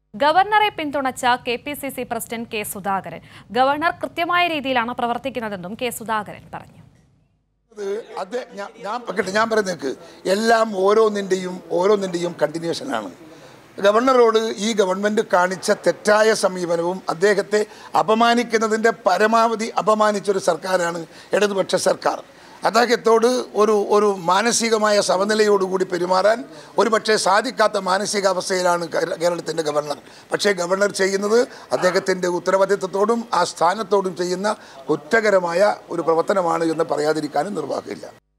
ഗവർണറെ പിന്തുണച്ച K P C C president K Sudhakaran governor കൃത്യമായ രീതിയിലാണ് പ്രവർത്തിക്കുന്നതെന്നും കെ സുധാകരൻ പറഞ്ഞു അത് അത് ഞാൻ ഞാൻ കേട്ടെ ഞാൻ പറയുന്നേക്ക് എല്ലാം ഓരോന്നിൻ്റെയും ഓരോന്നിൻ്റെയും കണ്ടിന്യൂഷനാണ് ഗവർണറോട് ഈ ഗവൺമെൻറ് കാണിച്ച തെറ്റായ സമീപനവും അദ്ദേഹത്തെ അപമാനിക്കുന്നതിൻ്റെ പരമാവധി അപമാനിച്ചൊരു സർക്കാരാണ് ഇടതുപക്ഷ സർക്കാർ അദ്ദേഹത്തോട് ഒരു ഒരു മാനസികമായ സമനിലയോടുകൂടി പെരുമാറാൻ ഒരുപക്ഷെ സാധിക്കാത്ത മാനസികാവസ്ഥയിലാണ് കേര- കേരളത്തിൻ്റെ ഗവർണർ പക്ഷേ ഗവർണർ ചെയ്യുന്നത് അദ്ദേഹത്തിൻ്റെ ഉത്തരവാദിത്വത്തോടും ആ സ്ഥാനത്തോടും ചെയ്യുന്ന കുറ്റകരമായ ഒരു പ്രവർത്തനമാണ് എന്ന് പറയാതിരിക്കാനും നിർവാഹമില്ല